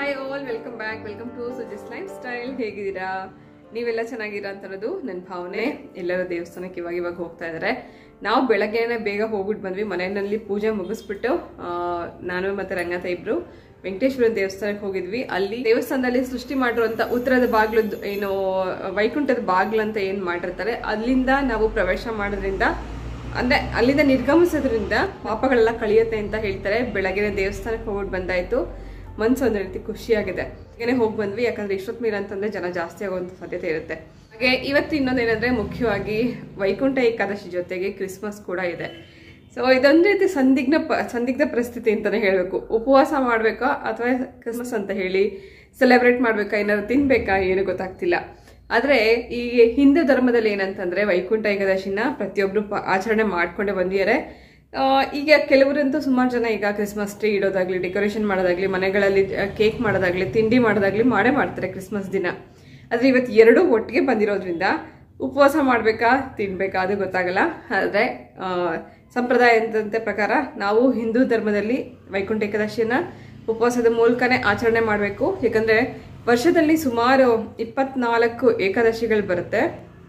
Hi all welcome back welcome to Suji's lifestyle ಹೇಗಿದ್ದೀರಾ ನೀವೆಲ್ಲ ಚೆನ್ನಾಗಿರಾ ಅಂತ ಅನ್ನೋದು ನನ್ನ ಭಾವನೆ ಎಲ್ಲರೂ ದೇವಸ್ಥಾನಕ್ಕೆ ಇವಾಗ ಇವಾಗ ಹೋಗ್ತಾ ಇದ್ದಾರೆ ನಾವು ಬೆಳಗ್ಗೆನೆ ಬೇಗ ಹೋಗ್ಬಿಟ್ಟು ಬಂದ್ವಿ ಮನೆಯಲ್ಲಿ ಪೂಜೆ ಮುಗಿಸ್ಬಿಟ್ಟು ಆ, ನಾನು ಮತ್ತೆ ರಂಗನಾಥ ಇಬ್ರು ವೆಂಕಟೇಶ್ವರ ದೇವಸ್ಥಾನಕ್ಕೆ ಹೋಗಿದ್ವಿ ಅಲ್ಲಿ ದೇವಸ್ಥಾನದಲ್ಲಿ ಸೃಷ್ಟಿ ಮಾಡಿರುವಂತ ಉತ್ತರದ ಬಾಗ್ಲದ್ದು ಏನು ವೈಕುಂಠದ ಬಾಗ್ಲು ಅಂತ ಏನ್ ಮಾಡಿರ್ತಾರೆ ಅಲ್ಲಿಂದ ನಾವು ಪ್ರವೇಶ ಮಾಡೋದ್ರಿಂದ ಅಂದ್ರೆ ಅಲ್ಲಿಂದ ನಿರ್ಗಮಿಸೋದ್ರಿಂದ ಪಾಪಗಳೆಲ್ಲ ಕಳಿಯುತ್ತೆ ಅಂತ ಹೇಳ್ತಾರೆ ಬೆಳಗ್ಗೆ ದೇವಸ್ಥಾನಕ್ಕೆ ಹೋಗ್ಬಿಟ್ಟು ಬಂದಾಯ್ತು ಮನ್ಸು ಒಂದ್ ರೀತಿ ಖುಷಿಯಾಗಿದೆ ಹಾಗೇನೆ ಹೋಗಿ ಬಂದ್ವಿ ಯಾಕಂದ್ರೆ ಇಷ್ಟೊತ್ ಮೀರ ಅಂತಂದ್ರೆ ಜನ ಜಾಸ್ತಿ ಆಗುವಂತ ಸಾಧ್ಯತೆ ಇರುತ್ತೆ ಹಾಗೆ ಇವತ್ತು ಇನ್ನೊಂದೇನಂದ್ರೆ ಮುಖ್ಯವಾಗಿ ವೈಕುಂಠ ಏಕಾದಶಿ ಜೊತೆಗೆ ಕ್ರಿಸ್ಮಸ್ ಕೂಡ ಇದೆ ಸೊ ಇದೊಂದು ರೀತಿ ಸಂದಿಗ್ಧ ಪ ಸಂದಿಗ್ಧ ಪರಿಸ್ಥಿತಿ ಅಂತಾನೆ ಹೇಳ್ಬೇಕು ಉಪವಾಸ ಮಾಡ್ಬೇಕಾ ಅಥವಾ ಕ್ರಿಸ್ಮಸ್ ಅಂತ ಹೇಳಿ ಸೆಲೆಬ್ರೇಟ್ ಮಾಡ್ಬೇಕಾ ಏನಾದ್ರು ತಿನ್ಬೇಕಾ ಏನು ಗೊತ್ತಾಗ್ತಿಲ್ಲ ಆದ್ರೆ ಈ ಹಿಂದೂ ಧರ್ಮದಲ್ಲಿ ಏನಂತಂದ್ರೆ ವೈಕುಂಠ ಏಕಾದಶಿನ ಪ್ರತಿಯೊಬ್ರು ಪ- ಆಚರಣೆ ಮಾಡ್ಕೊಂಡೇ ಬಂದಿದ್ದಾರೆ ಆ, ಈಗ ಕೆಲವರಂತೂ ಸುಮಾರು ಜನ ಈಗ ಕ್ರಿಸ್ಮಸ್ ಟ್ರೀ ಇಡೋದಾಗ್ಲಿ ಡೆಕೋರೇಷನ್ ಮಾಡೋದಾಗ್ಲಿ ಮನೆಗಳಲ್ಲಿ ಕೇಕ್ ಮಾಡೋದಾಗ್ಲಿ ತಿಂಡಿ ಮಾಡೋದಾಗ್ಲಿ ಮಾಡೇ ಮಾಡ್ತಾರೆ ಕ್ರಿಸ್ಮಸ್ ದಿನ ಆದ್ರೆ ಇವತ್ತು ಎರಡೂ ಒಟ್ಟಿಗೆ ಬಂದಿರೋದ್ರಿಂದ ಉಪವಾಸ ಮಾಡ್ಬೇಕಾ ತಿನ್ಬೇಕಾ ಅದು ಗೊತ್ತಾಗಲ್ಲ ಆದ್ರೆ ಆ, ಸಂಪ್ರದಾಯ ಅಂತಂತೆ ಪ್ರಕಾರ ನಾವು ಹಿಂದೂ ಧರ್ಮದಲ್ಲಿ ವೈಕುಂಠ ಏಕಾದಶಿಯನ್ನ ಉಪವಾಸದ ಮೂಲಕನೇ ಆಚರಣೆ ಮಾಡಬೇಕು ಯಾಕಂದ್ರೆ ವರ್ಷದಲ್ಲಿ ಸುಮಾರು ಇಪ್ಪತ್ನಾಲ್ಕು ಏಕಾದಶಿಗಳು ಬರುತ್ತೆ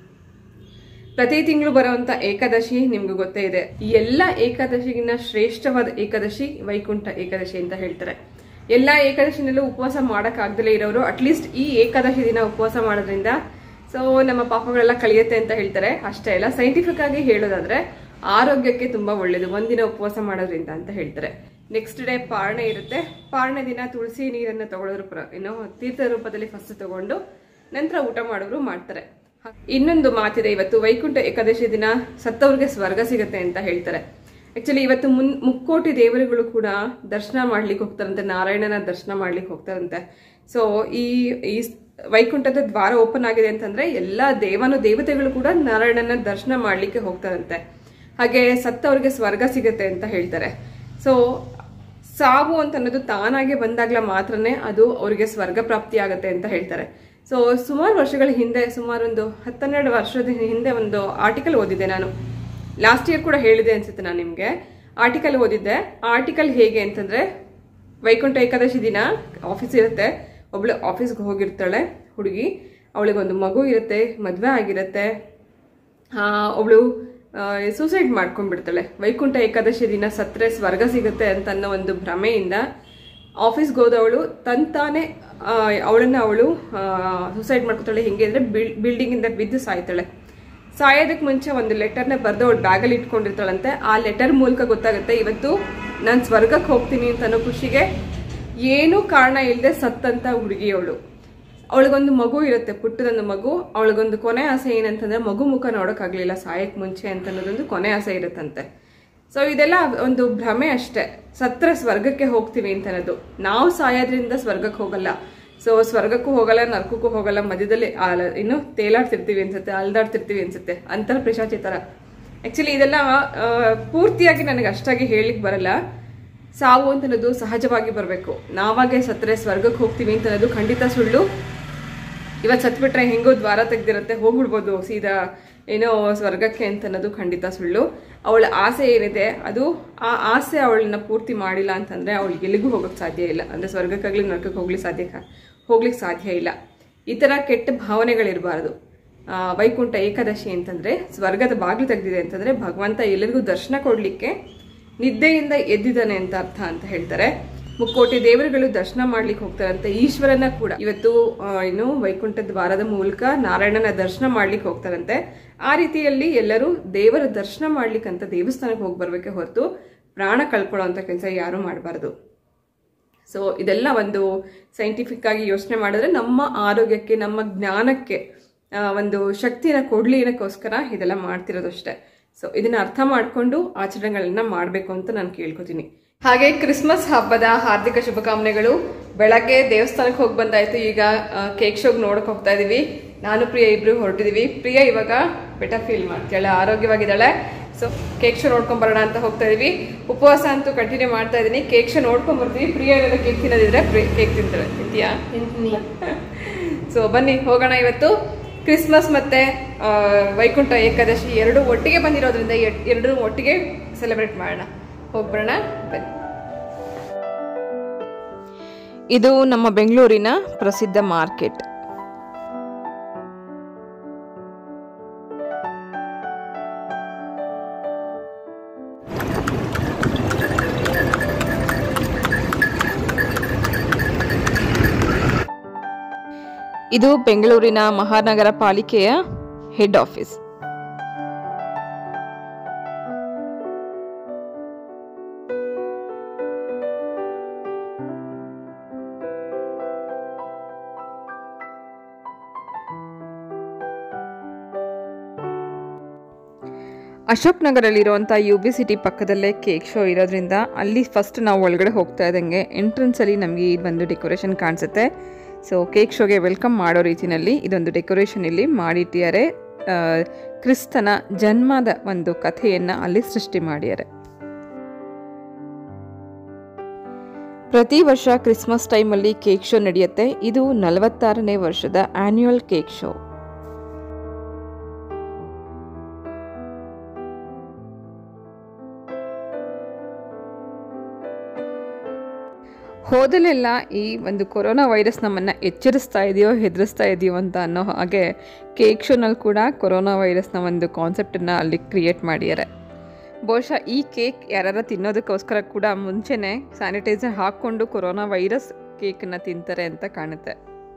ಪ್ರತಿ ತಿಂಗಳು ಬರುವಂತ ಏಕಾದಶಿ ನಿಮ್ಗೆ ಗೊತ್ತೇ ಇದೆ ಈ ಎಲ್ಲ ಏಕಾದಶಿಗಿನ್ನ ಶ್ರೇಷ್ಠವಾದ ಏಕಾದಶಿ ವೈಕುಂಠ ಏಕಾದಶಿ ಅಂತ ಹೇಳ್ತಾರೆ ಎಲ್ಲ ಏಕಾದಶಿನಲ್ಲೂ ಉಪವಾಸ ಮಾಡಕ್ ಆಗ್ದಲೇ ಇರೋರು ಅಟ್ಲೀಸ್ಟ್ ಈ ಏಕಾದಶಿ ದಿನ ಉಪವಾಸ ಮಾಡೋದ್ರಿಂದ ಸೊ ನಮ್ಮ ಪಾಪಗಳೆಲ್ಲ ಕಳಿಯುತ್ತೆ ಅಂತ ಹೇಳ್ತಾರೆ ಅಷ್ಟೇ ಅಲ್ಲ ಸೈಂಟಿಫಿಕ್ ಆಗಿ ಹೇಳೋದಾದ್ರೆ ಆರೋಗ್ಯಕ್ಕೆ ತುಂಬಾ ಒಳ್ಳೇದು ಒಂದಿನ ಉಪವಾಸ ಮಾಡೋದ್ರಿಂದ ಅಂತ ಹೇಳ್ತಾರೆ ನೆಕ್ಸ್ಟ್ ಡೇ ಪಾರಣೆ ಇರುತ್ತೆ ಪಾರಣೆ ದಿನ ತುಳಸಿ ನೀರನ್ನು ತಗೊಳ್ಳೋರು ಪ್ರ ಏನು ತೀರ್ಥ ರೂಪದಲ್ಲಿ ಫಸ್ಟ್ ತಗೊಂಡು ನಂತರ ಊಟ ಮಾಡೋರು ಮಾಡ್ತಾರೆ ಇನ್ನೊಂದು ಮಾತಿದೆ ಇವತ್ತು ವೈಕುಂಠ ಏಕಾದಶಿ ದಿನ ಸತ್ತವ್ರಿಗೆ ಸ್ವರ್ಗ ಸಿಗತ್ತೆ ಅಂತ ಹೇಳ್ತಾರೆ ಆಕ್ಚುಲಿ ಇವತ್ತು ಮುನ್ ಮುಕ್ಕೋಟಿ ದೇವರುಗಳು ಕೂಡ ದರ್ಶನ ಮಾಡ್ಲಿಕ್ಕೆ ಹೋಗ್ತಾರಂತೆ ನಾರಾಯಣನ ದರ್ಶನ ಮಾಡ್ಲಿಕ್ಕೆ ಹೋಗ್ತಾರಂತೆ ಸೊ ಈ ಈ ವೈಕುಂಠದ ದ್ವಾರ ಓಪನ್ ಆಗಿದೆ ಅಂತಂದ್ರೆ ಎಲ್ಲಾ ದೇವನು ದೇವತೆಗಳು ಕೂಡ ನಾರಾಯಣನ ದರ್ಶನ ಮಾಡ್ಲಿಕ್ಕೆ ಹೋಗ್ತಾರಂತೆ ಹಾಗೆ ಸತ್ತವ್ರಿಗೆ ಸ್ವರ್ಗ ಸಿಗತ್ತೆ ಅಂತ ಹೇಳ್ತಾರೆ ಸೊ ಸಾವು ಅಂತ ಅನ್ನೋದು ತಾನಾಗೆ ಬಂದಾಗ್ಲ ಮಾತ್ರನೇ ಅದು ಅವರಿಗೆ ಸ್ವರ್ಗ ಪ್ರಾಪ್ತಿ ಆಗತ್ತೆ ಅಂತ ಹೇಳ್ತಾರೆ ಸೊ ಸುಮಾರು ವರ್ಷಗಳ ಹಿಂದೆ ಸುಮಾರು ಒಂದು ಹತ್ತೆರಡು ವರ್ಷದ ಹಿಂದೆ ಒಂದು ಆರ್ಟಿಕಲ್ ಓದಿದ್ದೆ ನಾನು ಲಾಸ್ಟ್ ಇಯರ್ ಕೂಡ ಹೇಳಿದೆ ಅನ್ಸುತ್ತೆ ನಾನು ನಿಮಗೆ ಆರ್ಟಿಕಲ್ ಓದಿದ್ದೆ ಆರ್ಟಿಕಲ್ ಹೇಗೆ ಅಂತಂದ್ರೆ ವೈಕುಂಠ ಏಕಾದಶಿ ದಿನ ಆಫೀಸ್ ಇರುತ್ತೆ ಒಬ್ಳು ಆಫೀಸ್ಗೆ ಹೋಗಿರ್ತಾಳೆ ಹುಡುಗಿ ಅವಳಿಗೊಂದು ಮಗು ಇರುತ್ತೆ ಮದುವೆ ಆಗಿರುತ್ತೆ ಆ, ಅವಳು ಸೂಸೈಡ್ ಮಾಡ್ಕೊಂಡ್ಬಿಡ್ತಾಳೆ ವೈಕುಂಠ ಏಕಾದಶಿ ದಿನ ಸತ್ರೆ ಸ್ವರ್ಗ ಸಿಗುತ್ತೆ ಅಂತ ಅನ್ನೋ ಒಂದು ಭ್ರಮೆಯಿಂದ ಆಫೀಸ್ಗೆ ಹೋದವಳು ತಂತಾನೆ ಅವಳನ್ನ ಅವಳು ಸೂಸೈಡ್ ಮಾಡ್ಕೊತಾಳೆ ಹೆಂಗೆ ಅಂದ್ರೆ ಬಿಲ್ಡಿಂಗ್ ಇಂದ ಬಿದ್ದು ಸಾಯ್ತಾಳೆ ಸಾಯೋದಕ್ಕೆ ಮುಂಚೆ ಒಂದು ಲೆಟರ್ನ ಬರೆದು ಅವಳು ಬ್ಯಾಗಲ್ಲಿ ಇಟ್ಕೊಂಡಿರ್ತಾಳಂತೆ ಆ ಲೆಟರ್ ಮೂಲಕ ಗೊತ್ತಾಗುತ್ತೆ ಇವತ್ತು ನಾನು ಸ್ವರ್ಗಕ್ಕೆ ಹೋಗ್ತೀನಿ ಅಂತ ಅನ್ನೋ ಖುಷಿಗೆ ಏನೂ ಕಾರಣ ಇಲ್ಲದೆ ಸತ್ತಂತ ಹುಡುಗಿ ಅವಳು ಅವಳಿಗೊಂದು ಮಗು ಇರುತ್ತೆ ಪುಟ್ಟದೊಂದು ಮಗು ಅವಳಿಗೊಂದು ಕೊನೆ ಆಸೆ ಏನಂತಂದ್ರೆ ಮಗು ಮುಖ ನೋಡೋಕ್ಕಾಗ್ಲಿಲ್ಲ ಸಾಯಕ್ ಮುಂಚೆ ಅಂತ ಅನ್ನೋದೊಂದು ಕೊನೆ ಆಸೆ ಇರುತ್ತಂತೆ ಸೊ ಇದೆಲ್ಲ ಒಂದು ಭ್ರಮೆ ಅಷ್ಟೇ ಸತ್ರ ಸ್ವರ್ಗಕ್ಕೆ ಹೋಗ್ತೀವಿ ಅಂತ ಅನ್ನೋದು ನಾವು ಸಾಯೋದ್ರಿಂದ ಸ್ವರ್ಗಕ್ಕೆ ಹೋಗಲ್ಲ ಸೊ ಸ್ವರ್ಗಕ್ಕೂ ಹೋಗಲ್ಲ ನರ್ಕಕ್ಕೂ ಹೋಗಲ್ಲ ಮಧ್ಯದಲ್ಲಿ ಆಲ- ಇನ್ನು ತೇಲಾಡ್ತಿರ್ತೀವಿ ಅನ್ಸುತ್ತೆ ಅಲ್ದಾಡ್ತಿರ್ತೀವಿ ಅನ್ಸುತ್ತೆ ಅಂತರ ಪಿಶಾಚಿ ತರ ಆಕ್ಚುಲಿ ಇದೆಲ್ಲ ಆ, ಪೂರ್ತಿಯಾಗಿ ನನಗೆ ಅಷ್ಟಾಗಿ ಹೇಳಿಕ್ ಬರಲ್ಲ ಸಾವು ಅಂತ ಅನ್ನೋದು ಸಹಜವಾಗಿ ಬರಬೇಕು ನಾವಾಗೆ ಸತ್ರೆ ಸ್ವರ್ಗಕ್ಕೆ ಹೋಗ್ತೀವಿ ಅಂತ ಅನ್ನೋದು ಖಂಡಿತ ಸುಳ್ಳು ಇವತ್ತು ಸತ್ಬಿಟ್ರೆ ಹೆಂಗೋ ದ್ವಾರ ತೆಗ್ದಿರುತ್ತೆ ಹೋಗ್ಬಿಡ್ಬೋದು ಸೀದಾ ಏನೋ ಸ್ವರ್ಗಕ್ಕೆ ಅಂತ ಅನ್ನೋದು ಖಂಡಿತ ಸುಳ್ಳು ಅವಳ ಆಸೆ ಏನಿದೆ ಅದು ಆ ಆಸೆ ಅವಳನ್ನ ಪೂರ್ತಿ ಮಾಡಿಲ್ಲ ಅಂತಂದ್ರೆ ಅವಳಿಗೆ ಎಲ್ಲಿಗೂ ಹೋಗಕ್ಕೆ ಸಾಧ್ಯ ಇಲ್ಲ ಅಂದ್ರೆ ಸ್ವರ್ಗಕ್ಕಾಗ್ಲಿ ನರಕಕ್ಕೆ ಹೋಗ್ಲಿ ಸಾಧ್ಯ ಹೋಗ್ಲಿಕ್ಕೆ ಸಾಧ್ಯ ಇಲ್ಲ ಈ ತರ ಕೆಟ್ಟ ಭಾವನೆಗಳಿರಬಾರ್ದು ಆ, ವೈಕುಂಠ ಏಕಾದಶಿ ಅಂತಂದ್ರೆ ಸ್ವರ್ಗದ ಬಾಗಿಲು ತೆಗೆದಿದೆ ಅಂತಂದ್ರೆ ಭಗವಂತ ಎಲ್ಲರಿಗೂ ದರ್ಶನ ಕೊಡ್ಲಿಕ್ಕೆ ನಿದ್ದೆಯಿಂದ ಎದ್ದಿದ್ದಾನೆ ಅಂತ ಅರ್ಥ ಅಂತ ಹೇಳ್ತಾರೆ ಮುಕ್ಕೋಟಿ ದೇವರುಗಳು ದರ್ಶನ ಮಾಡ್ಲಿಕ್ಕೆ ಹೋಗ್ತಾರಂತೆ ಈಶ್ವರನ ಕೂಡ ಇವತ್ತು ಆ, ಏನು ವೈಕುಂಠ ದ್ವಾರದ ಮೂಲಕ ನಾರಾಯಣನ ದರ್ಶನ ಮಾಡ್ಲಿಕ್ಕೆ ಹೋಗ್ತಾರಂತೆ ಆ ರೀತಿಯಲ್ಲಿ ಎಲ್ಲರೂ ದೇವರ ದರ್ಶನ ಮಾಡ್ಲಿಕ್ಕಂತ ದೇವಸ್ಥಾನಕ್ಕೆ ಹೋಗಿ ಬರ್ಬೇಕೆ ಹೊರತು ಪ್ರಾಣ ಕಳ್ಕೊಳ್ಳೋ ಅಂತ ಕೆಲಸ ಯಾರು ಮಾಡಬಾರ್ದು ಸೊ ಇದೆಲ್ಲ ಒಂದು ಸೈಂಟಿಫಿಕ್ ಆಗಿ ಯೋಚನೆ ಮಾಡಿದ್ರೆ ನಮ್ಮ ಆರೋಗ್ಯಕ್ಕೆ ನಮ್ಮ ಜ್ಞಾನಕ್ಕೆ ಆ, ಒಂದು ಶಕ್ತಿನ ಕೊಡ್ಲಿ ಏನಕ್ಕೋಸ್ಕರ ಇದೆಲ್ಲ ಮಾಡ್ತಿರೋದಷ್ಟೇ ಸೊ ಇದನ್ನ ಅರ್ಥ ಮಾಡ್ಕೊಂಡು ಆಚರಣೆಗಳನ್ನ ಮಾಡಬೇಕು ಅಂತ ನಾನು ಕೇಳ್ಕೊತೀನಿ ಹಾಗೆ ಕ್ರಿಸ್ಮಸ್ ಹಬ್ಬದ ಹಾರ್ದಿಕ ಶುಭಕಾಮನೆಗಳು ಬೆಳಗ್ಗೆ ದೇವಸ್ಥಾನಕ್ಕೆ ಹೋಗಿ ಬಂದಾಯ್ತು ಈಗ ಕೇಕ್ ಶೋಗ್ ನೋಡಕ್ ಹೋಗ್ತಾ ಇದೀವಿ ನಾನು ಪ್ರಿಯ ಇಬ್ರು ಹೊರಟಿದೀವಿ ಪ್ರಿಯ ಇವಾಗ ಬೆಟರ್ ಫೀಲ್ ಮಾಡ್ತಾಳೆ ಆರೋಗ್ಯವಾಗಿದ್ದಾಳೆ ಸೊ ಕೇಕ್ ಶೋ ನೋಡ್ಕೊಂಡ್ ಬರೋಣ ಅಂತ ಹೋಗ್ತಾ ಇದೀವಿ ಉಪವಾಸ ಅಂತೂ ಕಂಟಿನ್ಯೂ ಮಾಡ್ತಾ ಇದೀನಿ ಕೇಕ್ ಶೋ ನೋಡ್ಕೊಂಡ್ ಬರ್ತೀವಿ ಪ್ರಿಯ ಏನಾದ್ರು ಕೇಕ್ ತಿನ್ನೋದಿದ್ರೆ ಕೇಕ್ ತಿಂತಾಳೆ ತಿಂತೀಯಾ ಸೊ ಬನ್ನಿ ಹೋಗೋಣ ಇವತ್ತು ಕ್ರಿಸ್ಮಸ್ ಮತ್ತೆ ಆ, ವೈಕುಂಠ ಏಕಾದಶಿ ಎರಡು ಒಟ್ಟಿಗೆ ಬಂದಿರೋದ್ರಿಂದ ಎ- ಎರಡು ಒಟ್ಟಿಗೆ ಸೆಲೆಬ್ರೇಟ್ ಮಾಡೋಣ ಹೋಗ್ಬರೋಣ ಬನ್ನಿ ಇದು ನಮ್ಮ ಬೆಂಗಳೂರಿನ ಪ್ರಸಿದ್ಧ ಮಾರ್ಕೆಟ್ ಇದು ಬೆಂಗಳೂರಿನ ಮಹಾನಗರ ಪಾಲಿಕೆಯ ಹೆಡ್ ಆಫೀಸ್ ಅಶೋಕ್ ನಗರಲ್ಲಿರುವಂಥ ಯು ಬಿ ಸಿಟಿ ಪಕ್ಕದಲ್ಲೇ ಕೇಕ್ ಶೋ ಇರೋದ್ರಿಂದ ಅಲ್ಲಿ ಫಸ್ಟ್ ನಾವು ಒಳಗಡೆ ಹೋಗ್ತಾ ಇದ್ದಂಗೆ ಎಂಟ್ರೆನ್ಸಲ್ಲಿ ನಮಗೆ ಈ ಒಂದು ಡೆಕೋರೇಷನ್ ಕಾಣಿಸುತ್ತೆ ಸೊ ಕೇಕ್ ಶೋಗೆ ವೆಲ್ಕಮ್ ಮಾಡೋ ರೀತಿಯಲ್ಲಿ ಇದೊಂದು ಡೆಕೋರೇಷನ್ ಇಲ್ಲಿ ಮಾಡಿಟ್ಟಿದ್ದಾರೆ ಆ, ಕ್ರಿಸ್ತನ ಜನ್ಮದ ಒಂದು ಕಥೆಯನ್ನು ಅಲ್ಲಿ ಸೃಷ್ಟಿ ಮಾಡಿದ್ದಾರೆ ಪ್ರತಿ ವರ್ಷ ಕ್ರಿಸ್ಮಸ್ ಟೈಮಲ್ಲಿ ಕೇಕ್ ಶೋ ನಡೆಯುತ್ತೆ ಇದು ನಲವತ್ತಾರನೇ ವರ್ಷದ ಆನ್ಯುವಲ್ ಕೇಕ್ ಶೋ ಹೋದಲೆಲ್ಲ ಈ ಒಂದು ಕೊರೋನಾ ವೈರಸ್ ನಮ್ಮನ್ನು ಎಚ್ಚರಿಸ್ತಾ ಇದೆಯೋ ಹೆದರಿಸ್ತಾ ಇದೆಯೋ ಅಂತ ಅನ್ನೋ ಹಾಗೆ ಕೇಕ್ ಶೋನಲ್ಲಿ ಕೂಡ ಕೊರೋನಾ ವೈರಸ್ನ ಒಂದು ಕಾನ್ಸೆಪ್ಟನ್ನು ಅಲ್ಲಿ ಕ್ರಿಯೇಟ್ ಮಾಡಿದ್ದಾರೆ ಬಹುಶಃ ಈ ಕೇಕ್ ಯಾರು ತಿನ್ನೋದಕ್ಕೋಸ್ಕರ ಕೂಡ ಮುಂಚೆನೇ ಸ್ಯಾನಿಟೈಸರ್ ಹಾಕ್ಕೊಂಡು ಕೊರೋನಾ ವೈರಸ್ ಕೇಕನ್ನು ತಿಂತಾರೆ ಅಂತ ಕಾಣುತ್ತೆ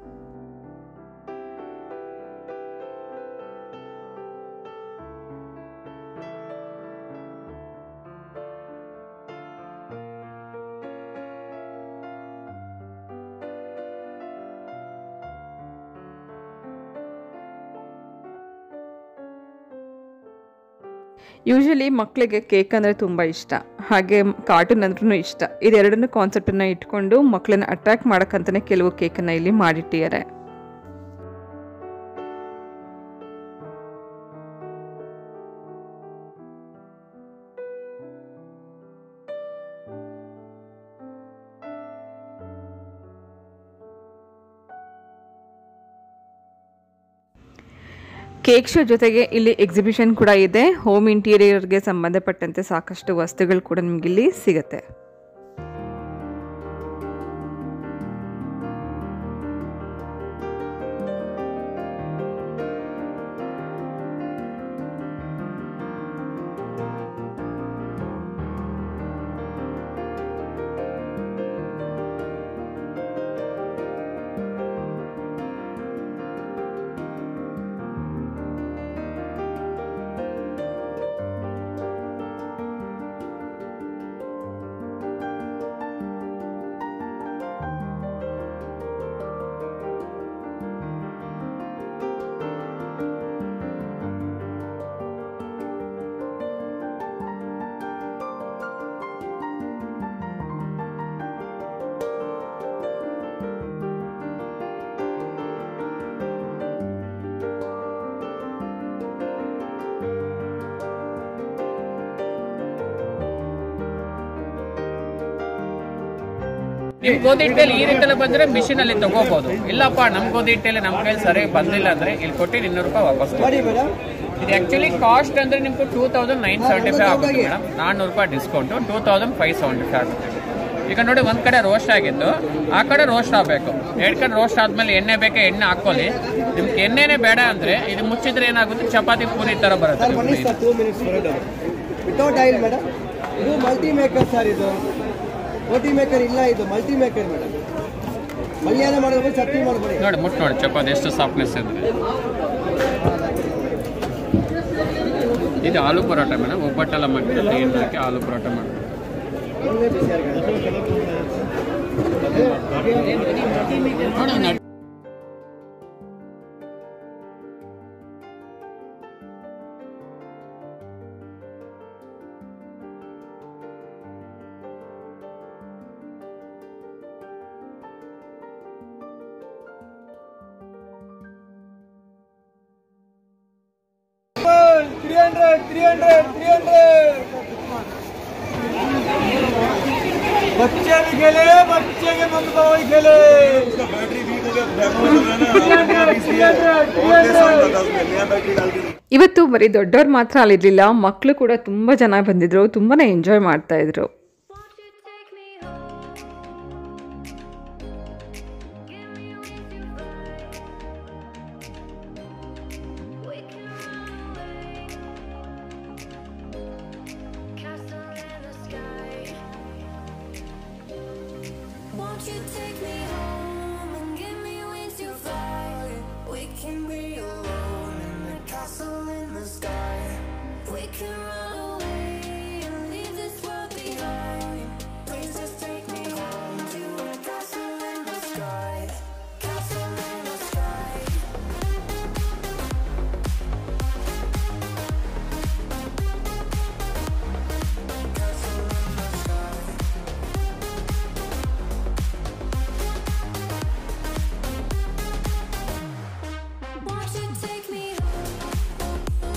ಯೂಶಲಿ ಮಕ್ಕಳಿಗೆ ಕೇಕ್ ಅಂದರೆ ತುಂಬ ಇಷ್ಟ ಹಾಗೆ ಕಾರ್ಟೂನ್ ಅಂದ್ರೂ ಇಷ್ಟ ಇದೆರಡನ್ನೂ ಕಾನ್ಸೆಪ್ಟನ್ನು ಇಟ್ಕೊಂಡು ಮಕ್ಕಳನ್ನ ಅಟ್ರಾಕ್ಟ್ ಮಾಡೋಕ್ಕಂತಲೇ ಕೆಲವು ಕೇಕನ್ನು ಇಲ್ಲಿ ಮಾಡಿಟ್ಟಿದ್ದಾರೆ ಕೇಕ್ ಶೋ ಜೊತೆಗೆ ಇಲ್ಲಿ ಎಕ್ಸಿಬಿಷನ್ ಕೂಡ ಇದೆ ಹೋಮ್ ಇಂಟೀರಿಯರ್ಗೆ ಸಂಬಂಧಪಟ್ಟಂತೆ ಸಾಕಷ್ಟು ವಸ್ತುಗಳು ಕೂಡ ನಿಮ್ಗೆ ಇಲ್ಲಿ ಸಿಗುತ್ತೆ ನಿಮ್ ಗೋಧಿ ಹಿಟ್ಟಲ್ಲಿ ಈ ರೀತಿಯಲ್ಲಿ ಬಂದ್ರೆ ಮಿಷಿನ್ ಅಲ್ಲಿ ತಗೋಬಹುದು ಇಲ್ಲಪ್ಪ ನಮ್ ಗೋಧಿ ಹಿಟ್ಟಲ್ಲಿ ನಮ್ ಕೈಲಿ ಸರಿ ಬಂದಿಲ್ಲ ಅಂದ್ರೆ ಇಲ್ಲಿ ಕೊಟ್ಟು ಇನ್ನೂರು ರೂಪಾಯಿ ವಾಪಸ್ ಕೊಡಿ. ಇದು ಆಕ್ಚುಲಿ ಕಾಸ್ಟ್ ಅಂದ್ರೆ ನಿಮ್ಗೆ two thousand nine seventy five ಆಗುತ್ತೆ ಮೇಡಮ್ ನಾನ್ನೂರು ರೂಪಾಯಿ discount two thousand five seventy five ಆಗುತ್ತೆ ಈಗ ನೋಡಿ ಒಂದ್ ಕಡೆ ರೋಸ್ಟ್ ಆಗಿದ್ದು ಆ ಕಡೆ ರೋಸ್ಟ್ ಆಗ್ಬೇಕು ಎರಡ್ ಕಡೆ ರೋಸ್ಟ್ ಆದ್ಮೇಲೆ ಎಣ್ಣೆ ಬೇಕೆ ಎಣ್ಣೆ ಹಾಕೊಳ್ಳಿ ನಿಮ್ಗೆ ಎಣ್ಣೆನೆ ಬೇಡ ಅಂದ್ರೆ ಇದು ಮುಚ್ಚಿದ್ರೆ ಏನಾಗುತ್ತೆ ಚಪಾತಿ ಪೂರಿ ತರ ಬರುತ್ತೆ ಸರ್ ಬನ್ನಿ ಸರ್ ಟೂ ಮಿನಿಟ್ಸ್ ಬರೋದು ವಿತೌಟ್ ಆಯಿಲ್ ಮೇಡಮ್ ಇದು ಮಲ್ಟಿ ಮೇಕರ್ ಸರ್ ಇದು ರೋಟಿ ಮೇಕರ್ ಇಲ್ಲ ಇದು ಮಲ್ಟಿ ಮೇಕರ್ ಮೇಡಮ್ ಮಲ್ಯಾನ ಮಾಡೋದು ಚಟ್ನಿ ಮಾಡ್ಬೇಡಿ ನೋಡಿ ಮುಟ್ ನೋಡಿ ಚಪಾತಿ ಎಷ್ಟು ಸಾಫ್ಟ್ನೆಸ್ ಇದೆ ಇದು ಆಲೂ ಪರೋಟ ಮೇಡಮ್ ಒಬ್ಬಟ್ಟೆಲ್ಲ ಮಾಡ್ತೀವಿ ಏನು ಹಾಕಿ ಆಲೂ ಪರೋಟ ಮಾಡಿ ಒಳ್ಳೆ ಬಿಸಿ ಆಗಿದೆ. बच्चे भी खेले बच्चे के मम्मी पापा भी खेले उसका बैटरी वीक हो गया बैटरी जो है ना और साल का उसमें नया बैटरी डाल के ಇವತ್ತು ಬರೀ ದೊಡ್ಡವ್ರು ಮಾತ್ರ ಅಲ್ಲಿರಲಿಲ್ಲ ಮಕ್ಕಳು ಕೂಡ ತುಂಬ ಜನ ಬಂದಿದ್ರು ತುಂಬಾ ಎಂಜಾಯ್ ಮಾಡ್ತಾ ಇದ್ರು Won't you take me home? Won't you take me home and give me wings to fly? We can be alone in the castle in the sky. We can run away and leave this world behind. Please just take me home to a castle in the sky. Castle in the sky. Castle in the sky. Won't you take me home?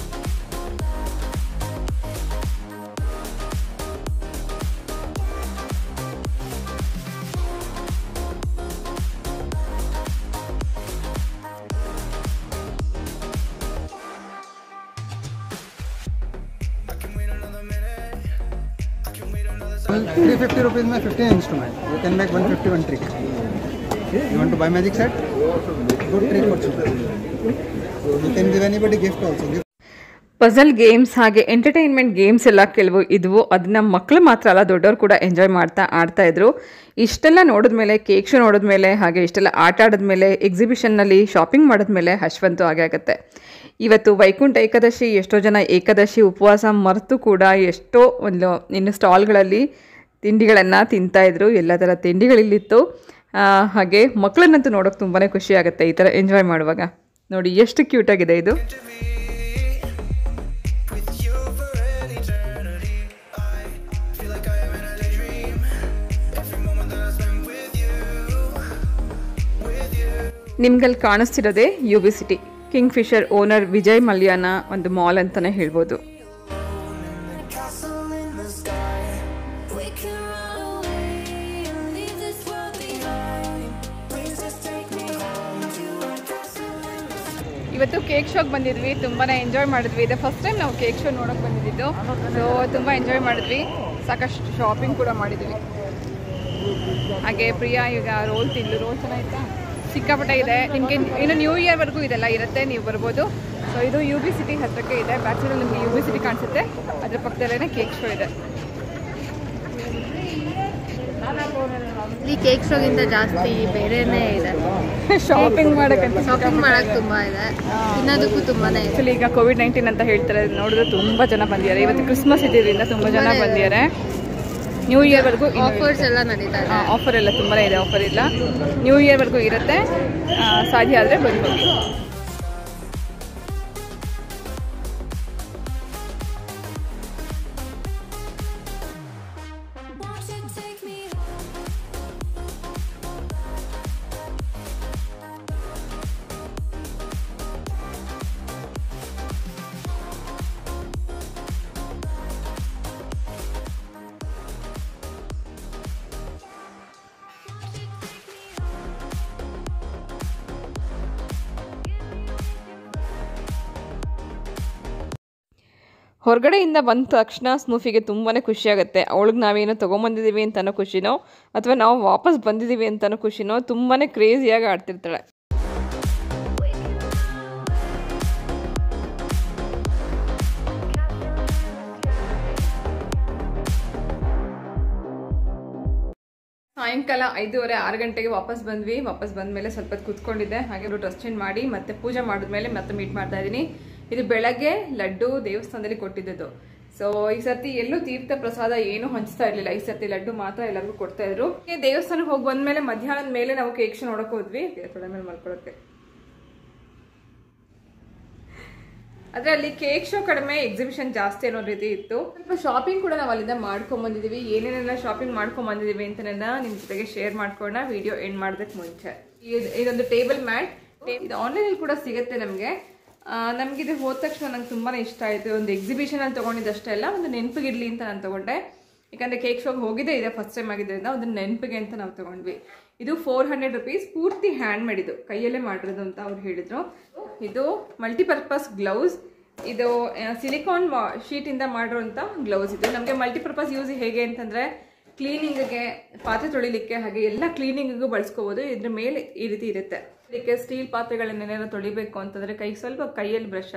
Three fifty rupees में fifteen instrument. You can make one fifty one trick. You want to buy magic set? Good trick for children. You can give anybody gift also. Give puzzle games ಹಾಗೆ entertainment games ಎಲ್ಲ ಕೆಲವು ಇದ್ವು ಅದನ್ನ ಮಕ್ಕಳು ಮಾತ್ರ ಅಲ್ಲ ದೊಡ್ಡವರು ಕೂಡ ಎಂಜಾಯ್ ಮಾಡ್ತಾ ಆಡ್ತಾ ಇದ್ರು ಇಷ್ಟೆಲ್ಲ ನೋಡಿದ್ಮೇಲೆ ಕೇಕ್ ಶೋ ನೋಡಿದ್ಮೇಲೆ ಹಾಗೆ ಇಷ್ಟೆಲ್ಲ ಆಟ ಆಡಿದ್ಮೇಲೆ ಎಕ್ಸಿಬಿಷನ್ನಲ್ಲಿ ಶಾಪಿಂಗ್ ಮಾಡಿದ್ಮೇಲೆ ಹಶ್ವಂತು ಹಾಗೆ ಆಗುತ್ತೆ ಇವತ್ತು ವೈಕುಂಠ ಏಕಾದಶಿ ಎಷ್ಟೋ ಜನ ಏಕಾದಶಿ ಉಪವಾಸ ಮರೆತು ಕೂಡ ಎಷ್ಟೋ ಒಂದು ಇನ್ನು ಸ್ಟಾಲ್ಗಳಲ್ಲಿ ತಿಂಡಿಗಳನ್ನು ತಿಂತಾಯಿದ್ರು ಎಲ್ಲ ಥರ ತಿಂಡಿಗಳಿಲ್ಲಿತ್ತು ಆ, ಹಾಗೆ ಮಕ್ಕಳನ್ನಂತೂ ನೋಡೋಕೆ ತುಂಬಾ ಖುಷಿ ಆಗುತ್ತೆ ಈ ಥರ ಎಂಜಾಯ್ ಮಾಡುವಾಗ ನೋಡಿ ಎಷ್ಟು ಕ್ಯೂಟಾಗಿದೆ ಇದು With you for an eternity. I feel like I am in a daydream. Every moment that I spend with you, with you. ನಿಮ್ಗಲ್ಲಿ ಕಾಣಿಸ್ತಿರೋದೇ U B City Kingfisher owner Vijay ಮಲ್ಯಾನ ಒಂದು ಮಾಲ್ ಅಂತಲೇ ಹೇಳ್ಬೋದು Castle in the sky. We can run away and leave this world behind. Please just take me home to a castle in the sky. ಇವತ್ತು cake ಶೋಗೆ ಬಂದಿದ್ವಿ ತುಂಬಾ enjoy ಮಾಡಿದ್ವಿ ಇದೆ ಫಸ್ಟ್ ಟೈಮ್ ನಾವು ಕೇಕ್ ಶೋ ನೋಡೋಕೆ ಬಂದಿದ್ದು ಸೊ ತುಂಬ ಎಂಜಾಯ್ ಮಾಡಿದ್ವಿ ಸಾಕಷ್ಟು ಶಾಪಿಂಗ್ ಕೂಡ ಮಾಡಿದ್ವಿ ಹಾಗೆ ಪ್ರಿಯಾ ಈಗ ರೋಲ್ ತಿಂದು ರೋಲ್ ಚೆನ್ನಾಗಿತ್ತಾ ಸಿಕ್ಕಾಪಟ್ಟೆ ಇದೆ ನಿಮಗೆ ಇನ್ನು ನ್ಯೂ ಇಯರ್ವರೆಗೂ ಇದೆಲ್ಲ ಇರುತ್ತೆ ನೀವು ಬರ್ಬೋದು ಸೊ ಇದು ಯು ಬಿ ಸಿಟಿ ಹತ್ರಕ್ಕೆ ಇದೆ ಬ್ಯಾಕ್ ಸೈಡಲ್ಲಿ ನಿಮಗೆ ಯು ಬಿ ಸಿಟಿ ಕಾಣಿಸುತ್ತೆ ಅದ್ರ ಪಕ್ಕದಲ್ಲೇ ಕೇಕ್ ಶೋ ಇದೆ ಇಲ್ಲಿ ಕೇಕ್ ಶೋಗಿಂತ ಜಾಸ್ತಿ ಬೇರೆನೇ ಇದೆ ಶಾಪಿಂಗ್ ಮಾಡೋಕ್ಕಂತ ಶಾಪಿಂಗ್ ಮಾಡಕ್ ತುಂಬಾ ಇದೆ ತಿನ್ನೋದಕ್ಕೂ ತುಂಬಾನೇ ಇದೆ ಆಕ್ಚುಲಿ ಈಗ ಕೋವಿಡ್ ನೈನ್ಟೀನ್ ಅಂತ ಹೇಳ್ತಾರೆ ನೋಡಿದ್ರೆ ತುಂಬ ಜನ ಬಂದಿದ್ದಾರೆ ಇವತ್ತು ಕ್ರಿಸ್ಮಸ್ ಇದ್ದಿದ್ದರಿಂದ ತುಂಬ ಜನ ತುಂಬಾನೇ ಇದೆ. ಬಂದಿದ್ದಾರೆ ನ್ಯೂ ಇಯರ್ವರೆಗೂ ಆಫರ್ಸ್ ಎಲ್ಲ ನಡೀತಾ ಇದೆ ಆಫರ್ ಎಲ್ಲ ತುಂಬಾ ಇದೆ ಆಫರ್ ಇಲ್ಲ ನ್ಯೂ ಇಯರ್ವರೆಗೂ ಇರುತ್ತೆ ಆ, ಸಾಧ್ಯ ಆದರೆ ಬಂದು ಹೋಗಿ Won't you take me home? ಹೊರಗಡೆಯಿಂದ ಬಂದ ತಕ್ಷಣ ಸ್ನೂಫಿಗೆ ತುಂಬಾ ಖುಷಿಯಾಗುತ್ತೆ ಅವಳಿಗೆ ನಾವೇನೋ ತೊಗೊಂಬಂದಿದ್ದೀವಿ ಅಂತನೋ ಖುಷಿನೋ ಅಥವಾ ನಾವು ವಾಪಸ್ ಬಂದಿದ್ದೀವಿ ಅಂತನೋ ಖುಷಿನೋ ತುಂಬಾ ಕ್ರೇಜಿಯಾಗಿ ಆಡ್ತಿರ್ತಾಳೆ ಸಾಯಂಕಾಲ ಐದೂವರೆ ಆರು ಗಂಟೆಗೆ ವಾಪಸ್ ಬಂದ್ವಿ ವಾಪಸ್ ಬಂದ್ಮೇಲೆ ಸ್ವಲ್ಪ ಹೊತ್ತು ಕೂತ್ಕೊಂಡಿದ್ದೆ ಹಾಗೆ ಡ್ರೆಸ್ ಚೇಂಜ್ ಮಾಡಿ ಮತ್ತೆ ಪೂಜೆ ಮಾಡಿದ್ಮೇಲೆ ಮತ್ತೆ ಮೀಟ್ ಮಾಡ್ತಾ ಇದ್ದೀನಿ ಇದು ಬೆಳಗ್ಗೆ ಲಡ್ಡು ದೇವಸ್ಥಾನದಲ್ಲಿ ಕೊಟ್ಟಿದ್ದದು ಸೊ ಈ ಸರ್ತಿ ಎಲ್ಲೂ ತೀರ್ಥ ಪ್ರಸಾದ ಏನು ಹಂಚ್ತಾ ಇರ್ಲಿಲ್ಲ ಈ ಸರ್ತಿ ಲಡ್ಡು ಮಾತ್ರ ಎಲ್ಲರಿಗೂ ಕೊಡ್ತಾ ಇದ್ರು ಈ ದೇವಸ್ಥಾನಕ್ಕೆ ಹೋಗಿ ಬಂದ್ಮೇಲೆ ಮಧ್ಯಾಹ್ನದ ಮೇಲೆ ನಾವು ಕೇಕ್ ಶೋ ನೋಡಕ್ ಹೋದ್ವಿ ತೊಡೆ ಮೇಲೆ ಮಲ್ಕೊಳಕ್ಕೆ ಆದ್ರೆ ಅಲ್ಲಿ ಕೇಕ್ ಶೋ ಕಡಿಮೆ ಎಕ್ಸಿಬಿಷನ್ ಜಾಸ್ತಿ ಅನ್ನೋ ರೀತಿ ಇತ್ತು ಸ್ವಲ್ಪ ಶಾಪಿಂಗ್ ಕೂಡ ನಾವು ಅಲ್ಲಿಂದ ಮಾಡ್ಕೊಂಡ್ ಬಂದಿದೀವಿ ಏನೇನೆಲ್ಲ ಶಾಪಿಂಗ್ ಮಾಡ್ಕೊಂಡ್ ಬಂದಿದೀವಿ ಅಂತ ನಿಮ್ ಜೊತೆಗೆ ಶೇರ್ ಮಾಡ್ಕೊಂಡ ವಿಡಿಯೋ ಎಂಡ್ ಮಾಡೋದಕ್ಕೆ ಮುಂಚೆ ಇದ್- ಇದೊಂದು ಟೇಬಲ್ ಮ್ಯಾಟ್ ಇದು ಆನ್ಲೈನ್ ಅಲ್ಲಿ ಕೂಡ ಸಿಗುತ್ತೆ ನಮಗೆ ನಮ್ಗೆ ಇದು ಹೋದ ತಕ್ಷಣ ನಂಗೆ ತುಂಬಾನೇ ಇಷ್ಟ ಆಯ್ತು ಒಂದು ಎಕ್ಸಿಬಿಷನ್ ಅಲ್ಲಿ ತಗೊಂಡಿದ್ದಷ್ಟೇ ಅಲ್ಲ ಒಂದು ನೆನಪಿಗಿರ್ಲಿ ಅಂತ ನಾನು ತಗೊಂಡೆ ಯಾಕಂದ್ರೆ ಕೇಕ್ ಶೋಗೆ ಹೋಗಿದ್ದೆ ಇದೆ ಫಸ್ಟ್ ಟೈಮ್ ಆಗಿದ್ದರಿಂದ ಒಂದು ನೆನಪಿಗೆ ಅಂತ ನಾವು ತಗೊಂಡ್ವಿ ಇದು ಫೋರ್ ಹಂಡ್ರೆಡ್ ರುಪೀಸ್ ಪೂರ್ತಿ ಹ್ಯಾಂಡ್ ಮೇಡ್ ಇದು ಕೈಯಲ್ಲೇ ಮಾಡಿರೋದು ಅಂತ ಅವ್ರು ಹೇಳಿದ್ರು ಇದು ಮಲ್ಟಿಪರ್ಪಸ್ ಗ್ಲೌಸ್ ಇದು ಸಿಲಿಕಾನ್ ಶೀಟಿಂದ ಮಾಡಿರೋಂಥ ಗ್ಲೌಸ್ ಇದು ನಮಗೆ ಮಲ್ಟಿಪರ್ಪಸ್ ಯೂಸ್ ಹೇಗೆ ಅಂತಂದ್ರೆ ಕ್ಲೀನಿಂಗ್ಗೆ ಪಾತ್ರೆ ತೊಳಿಲಿಕ್ಕೆ ಹಾಗೆ ಎಲ್ಲ ಕ್ಲೀನಿಂಗಿಗೂ ಬಳಸ್ಕೋಬೋದು ಇದ್ರ ಮೇಲೆ ಈ ರೀತಿ ಇರುತ್ತೆ ಇದಕ್ಕೆ ಸ್ಟೀಲ್ ಪಾತ್ರೆಗಳನ್ನೇನಾದ್ರು ತೊಳಿಬೇಕು ಅಂತಂದ್ರೆ ಕೈ ಸ್ವಲ್ಪ ಕೈಯಲ್ಲಿ ಬ್ರಷ್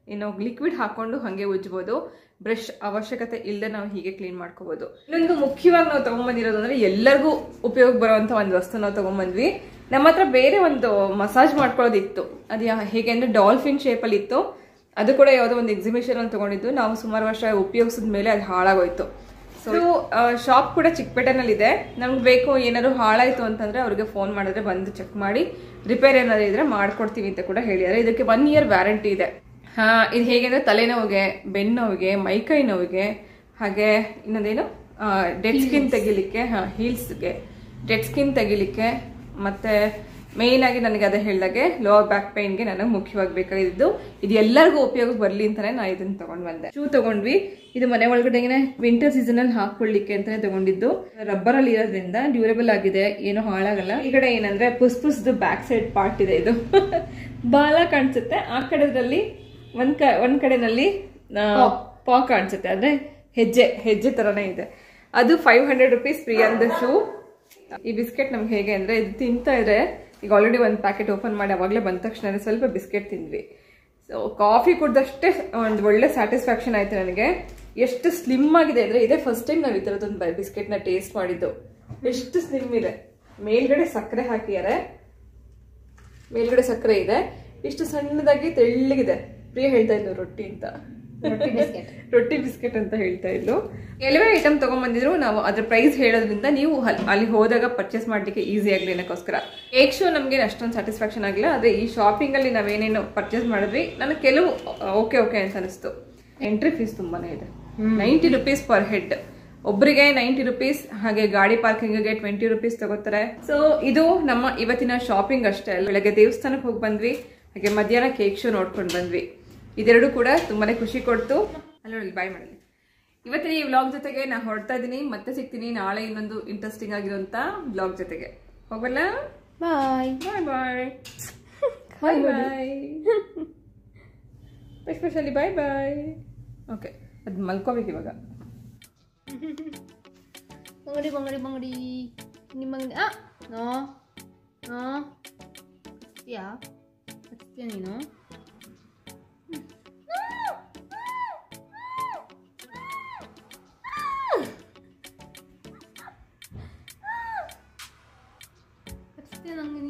ಇನ್ನು ಲಿಕ್ವಿಡ್ ಹಾಕೊಂಡು ಹಾಗೆ ಉಜ್ಬೋದು ಬ್ರಷ್ ಅವಶ್ಯಕತೆ ಇಲ್ಲದೆ ನಾವು ಹೀಗೆ ಕ್ಲೀನ್ ಮಾಡ್ಕೋಬಹುದು ಇನ್ನೊಂದು ಮುಖ್ಯವಾಗಿ ನಾವು ತಗೊಂಡ್ಬಂದಿರೋದು ಅಂದ್ರೆ ಎಲ್ಲರಿಗೂ ಉಪಯೋಗ ಬರುವಂತ ಒಂದು ವಸ್ತು ನಾವು ತಗೊಂಡ್ಬಂದ್ವಿ ನಮ್ಮ ಹತ್ರ ಬೇರೆ ಒಂದು ಮಸಾಜ್ ಮಾಡ್ಕೊಳ್ಳೋದಿತ್ತು ಅದು ಯಾ- ಹೇಗೆ ಅಂದ್ರೆ ಡಾಲ್ಫಿನ್ ಶೇಪಲ್ಲಿ ಇತ್ತು ಅದು ಕೂಡ ಯಾವುದೋ ಒಂದು ಎಕ್ಸಿಬಿಷನ್ ಅಲ್ಲಿ ತಗೊಂಡಿದ್ದು ನಾವು ಸುಮಾರು ವರ್ಷ ಉಪಯೋಗಿಸಿದ ಮೇಲೆ ಅದು ಹಾಳಾಗೋಯ್ತು ಸೊ ಶಾಪ್ ಕೂಡ ಚಿಕ್ಕಪೇಟೆನಲ್ಲಿ ಇದೆ ನಮ್ಗೆ ಬೇಕು ಏನಾದ್ರು ಹಾಳಾಯ್ತು ಅಂತಂದ್ರೆ ಅವ್ರಿಗೆ ಫೋನ್ ಮಾಡಿದ್ರೆ ಬಂದು ಚೆಕ್ ಮಾಡಿ ರಿಪೇರ್ ಏನಾದ್ರು ಇದ್ರೆ ಮಾಡ್ಕೊಡ್ತೀವಿ ಅಂತ ಕೂಡ ಹೇಳಿದ್ದಾರೆ ಇದಕ್ಕೆ ಒನ್ ಇಯರ್ ವ್ಯಾರಂಟಿ ಇದೆ ಹಾ ಇದು ಹೇಗೆ ಅಂದ್ರೆ ತಲೆನೋವಿಗೆ ಬೆನ್ನೋವಿಗೆ ಮೈಕೈ ನೋವಿಗೆ ಹಾಗೆ ಇನ್ನೊಂದೇನು ಡೆಡ್ ಸ್ಕಿನ್ ತೆಗಿಲಿಕ್ಕೆ ಹಾ ಹೀಲ್ಸ್ಗೆ ಡೆಡ್ ಸ್ಕಿನ್ ತೆಗಿಲಿಕ್ಕೆ ಮತ್ತೆ ಮೇಯ್ನ್ ಆಗಿ ನನಗೆ ಅದೇ ಹೇಳ್ದಾಗೆ ಲೋವರ್ ಬ್ಯಾಕ್ ಪೈನ್ಗೆ ನನಗೆ ಮುಖ್ಯವಾಗಿ ಬೇಕಾಗಿದ್ದು ಇದು ಎಲ್ಲರಿಗೂ ಉಪಯೋಗಕ್ಕೆ ಬರಲಿ ಅಂತಾನೆ ನಾ ಇದನ್ನ ತಗೊಂಡ್ ಬಂದೆ ಶೂ ತಗೊಂಡ್ವಿ ಇದು ಮನೆ ಒಳಗಡೆಗೆ ವಿಂಟರ್ ಸೀಸನ್ ಅಲ್ಲಿ ಹಾಕೊಳ್ಳಿಕ್ಕೆ ಅಂತಾನೆ ತಗೊಂಡಿದ್ದು ರಬ್ಬರ್ ಅಲ್ಲಿ ಇರೋದ್ರಿಂದ ಡ್ಯೂರಬಲ್ ಆಗಿದೆ ಏನು ಹಾಳಾಗಲ್ಲ ಈ ಕಡೆ ಏನಂದ್ರೆ ಪುಸ್ ಪುಸ್ದು ಬ್ಯಾಕ್ ಸೈಡ್ ಪಾರ್ಟ್ ಇದೆ ಇದು ಬಾಲ ಕಾಣಿಸುತ್ತೆ ಆ ಕಡೆದಲ್ಲಿ ಒಂದ್ ಕ ಒಂದ್ ಕಡೆನಲ್ಲಿ ಆ, ಪಾ ಕಾಣಿಸುತ್ತೆ ಅಂದ್ರೆ ಹೆಜ್ಜೆ ಹೆಜ್ಜೆ ತರನೇ ಇದೆ ಅದು ಫೈವ್ ಹಂಡ್ರೆಡ್ ರುಪೀಸ್ ಫ್ರೀ ಅಂದ ಶೂ ಈ ಬಿಸ್ಕೆಟ್ ನಮ್ಗೆ ಹೇಗೆ ಅಂದ್ರೆ ಇದು ತಿಂತಾ ಇದ್ರೆ ಈಗ ಆಲ್ರೆಡಿ ಒಂದು ಪ್ಯಾಕೆಟ್ ಓಪನ್ ಮಾಡಿ ಅವಾಗಲೇ ಬಂದ ತಕ್ಷಣ ಸ್ವಲ್ಪ ಬಿಸ್ಕೆಟ್ ತಿಂದ್ವಿ ಸೊ ಕಾಫಿ ಕುಡ್ದಷ್ಟೇ ಒಂದು ಒಳ್ಳೆ ಸ್ಯಾಟಿಸ್ಫ್ಯಾಕ್ಷನ್ ಆಯ್ತು ನನಗೆ ಎಷ್ಟು ಸ್ಲಿಮ್ ಆಗಿದೆ ಅಂದ್ರೆ ಇದೇ ಫಸ್ಟ್ ಟೈಮ್ ನಾವು ಈ ಥರದೊಂದು ಬಿಸ್ಕೆಟ್ನ ಟೇಸ್ಟ್ ಮಾಡಿದ್ದು ಎಷ್ಟು ಸ್ಲಿಮ್ ಇದೆ ಮೇಲ್ಗಡೆ ಸಕ್ಕರೆ ಹಾಕಿದ್ದಾರೆ ಮೇಲ್ಗಡೆ ಸಕ್ಕರೆ ಇದೆ ಇಷ್ಟು ಸಣ್ಣದಾಗಿ ತೆಳ್ಳಗಿದೆ ಪ್ರಿಯ ಹೇಳ್ತಾ ಇದ್ಲು ರೊಟ್ಟಿ ಅಂತ ರೊಟ್ಟಿ ಬಿಸ್ಕೆಟ್ ಅಂತ ಹೇಳ್ತಾ ಇದ್ಲು ಕೆಲವೇ ಐಟಮ್ ತಗೊಂಡ್ಬಂದಿದ್ರು ನಾವು ಅದ್ರ ಪ್ರೈಸ್ ಹೇಳೋದ್ರಿಂದ ನೀವು ಅಲ್- ಅಲ್ಲಿ ಹೋದಾಗ ಪರ್ಚೇಸ್ ಮಾಡ್ಲಿಕ್ಕೆ ಈಸಿ ಆಗಲಿ ಅನ್ನೋಕ್ಕೋಸ್ಕರ ಕೇಕ್ ಶೋ ನಮ್ಗೆ ಅಷ್ಟೊಂದು ಸ್ಯಾಟಿಸ್ಫ್ಯಾಕ್ಷನ್ ಆಗಿಲ್ಲ ಆದ್ರೆ ಈ ಶಾಪಿಂಗ್ ಅಲ್ಲಿ ನಾವೇನೇನು ಪರ್ಚೇಸ್ ಮಾಡಿದ್ವಿ ನನಗೆ ಕೆಲವು ಓಕೆ ಓಕೆ ಅಂತ ಅನಿಸ್ತು ಎಂಟ್ರಿ ಫೀಸ್ ತುಂಬಾನೇ ಇದೆ ನೈಂಟಿ ರುಪೀಸ್ ಪರ್ ಹೆಡ್ ಒಬ್ಬರಿಗೆ ನೈಂಟಿ ರುಪೀಸ್ ಹಾಗೆ ಗಾಡಿ ಪಾರ್ಕಿಂಗ್ಗೆ ಟ್ವೆಂಟಿ ರುಪೀಸ್ ತಗೋತಾರೆ ಸೊ ಇದು ನಮ್ಮ ಇವತ್ತಿನ ಶಾಪಿಂಗ್ ಅಷ್ಟೇ ಅಲ್ಲ ಬೆಳಗ್ಗೆ ದೇವಸ್ಥಾನಕ್ಕೆ ಹೋಗಿ ಬಂದ್ವಿ ಹಾಗೆ ಮಧ್ಯಾಹ್ನ ಕೇಕ್ ಶೋ ನೋಡ್ಕೊಂಡು ಬಂದ್ವಿ ಇದೆರಡು ಕೂಡ ತುಂಬಾನೇ ಖುಷಿ ಕೊಡ್ತು ಅಲ್ಲೊಳಗೆ ಬಾಯ್ ಮಾಡಲಿ ಇವತ್ತಿನ ಈ ವ್ಲಾಗ್ ಜೊತೆಗೆ ನಾ ಹೊರಡ್ತಾ ಇದ್ದೀನಿ ಮತ್ತೆ ಸಿಗ್ತೀನಿ ನಾಳೆ ಇನ್ನೊಂದು ಇಂಟ್ರೆಸ್ಟಿಂಗ್ ಆಗಿರುವಂತ ವ್ಲಾಗ್ ಜೊತೆಗೆ ಹೋಗಲ್ಲ ಬಾಯ್ ಬಾಯ್ ಬಾಯ್ ಬಾಯ್ ಬಾಯ್ ಎಸ್ಪೆಷಲಿ ಬಾಯ್ ಬಾಯ್ ಓಕೆ ಅದು ಮಲ್ಕೋಬೇಕು ಇವಾಗ ಬಂಗಡಿ ಬಂಗಡಿ ಬಂಗಡಿ ನಿಮ್ಮ ಅಂಗಡಿ ಆ ನೋ ನೋ ಹಚ್ತೀಯಾ ಹಚ್ತೀಯ ನೀನು ಹಚ್ತೀಯ ನಂಗೆ